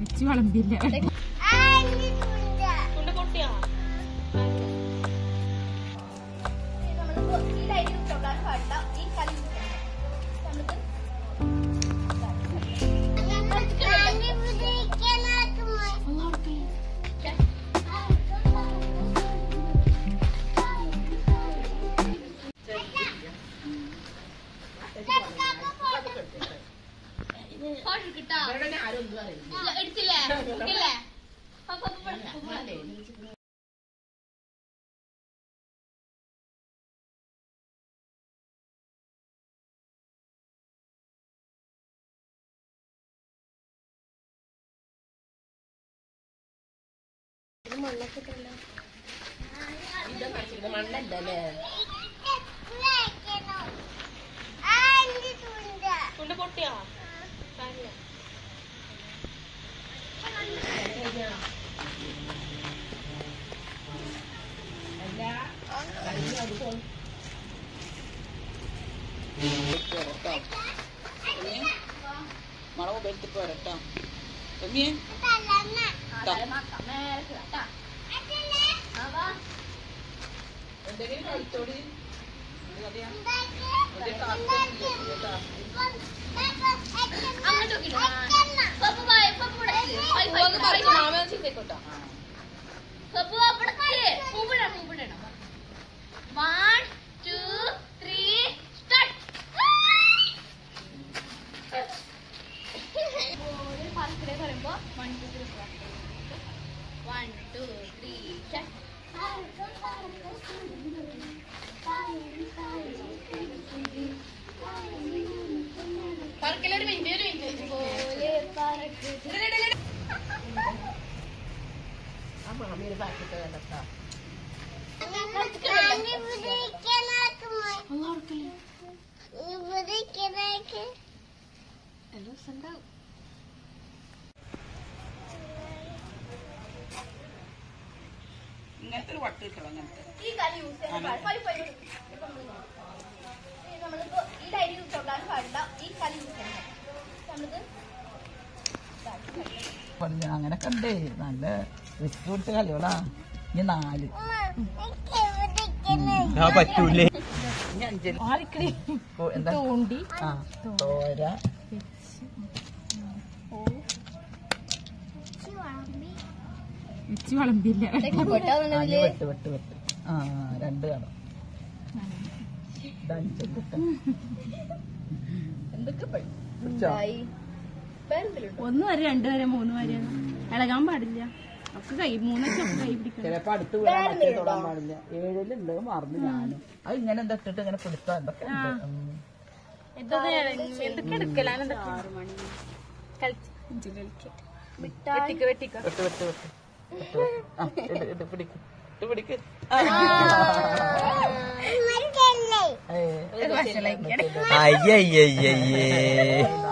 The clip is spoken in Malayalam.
വെച്ച് വിളമ്പില്ല തുണ്ട പൊട്ടിയാ നമ്മളിപ്പോ ഈ ലൈൻ ചോക്കാൻ പാടില്ല ഈ കളി നമ്മൾക്ക് എടുത്തില്ലേ എടുത്തില്ലേ അപ്പൊ മണ്ണല്ലേ തുണ്ട പൊട്ടിയാ സാരില്ല. മളവ് ബെൽറ്റ് പോരട്ടോ എമ്മിയെ എന്തെങ്കിലും കഴിച്ചോടി അങ്ങോട്ട് നോക്കിട്ടോ പപ്പ ബൈ പപ്പ ഇവിടെ മാമ ചെയ്തേക്കോട്ടോ പപ്പ അവിടെ പൂപ്പിടണം പൂപ്പിടണം വൺ ടു ത്രീ സ്റ്റാർട്ട് പറക്കിടെ പറയുമ്പോ one two three one two three പറക്കലൊരു മിനിറ്റ് ഒരു മിനിറ്റ് ആ മാമിയുടെ പാക്കറ്റ് കണ്ടോ ഇങ്ങനത്തെ ഒരു വട്ട് കിട്ടണം അങ്ങനത്തെ ഈ കളി യൂസ് ചെയ്യാൻ പാടില്ല ഫൈവ് ഫൈവ് നമ്മളിപ്പോ ഈ ലൈൻ യൂസ് ചെയ്യാൻ പാടില്ല ഈ കളി യൂസ് ചെയ്യാൻ നമ്മളിത് പറഞ്ഞ അങ്ങനെ കണ്ടേ നല്ല റിസ്ക് കൊടുത്ത കളിയോടാ ഇനി നാല് പറ്റൂലേ ഇനി അഞ്ചല് ആലിക്കടി ഓ, എന്താ തോണ്ടി ആ തോര വെച്ച് വിളമ്പില്ല ആ, ഇനി വെട്ട് വെട്ട് വെട്ട് ആ രണ്ട് കടം ഇത് അഞ്ചല് കിട്ടാം. എന്തൊക്കെ പഴി പിടിച്ചോ? ഒന്ന് വരെ രണ്ട് വരെ മൂന്ന് വരെ ഇളകാൻ പാടില്ല ഒക്കെ കൈ മൂന്നൊക്കെ ഒക്കെ കൈ പിടിക്കണം ചിലപ്പോ അടുത്ത് വിടാൻ മറ്റേ തൊടാൻ പാടില്ല ഏഴിലുണ്ട് മറന്നു ഞാനും അത് ഇങ്ങനെ എന്താ ഇട്ടിട്ട് ഇങ്ങനെ പിടിത്താ എന്തൊക്കെ ഉണ്ട്. ഉം. എന്തൊക്കെ എടുക്കലാണ് വെട്ടിക്ക വെട്ടിക്ക വെട്ട് വെട്ട് വെട്ട് വെട്ട് വെട്ട്. ആ, ഇട്, ഇട്, പിടിക്ക്. ഇട്, പിടിക്ക്. ആ. ഏയ്. അയ്യയ്യയ്യേ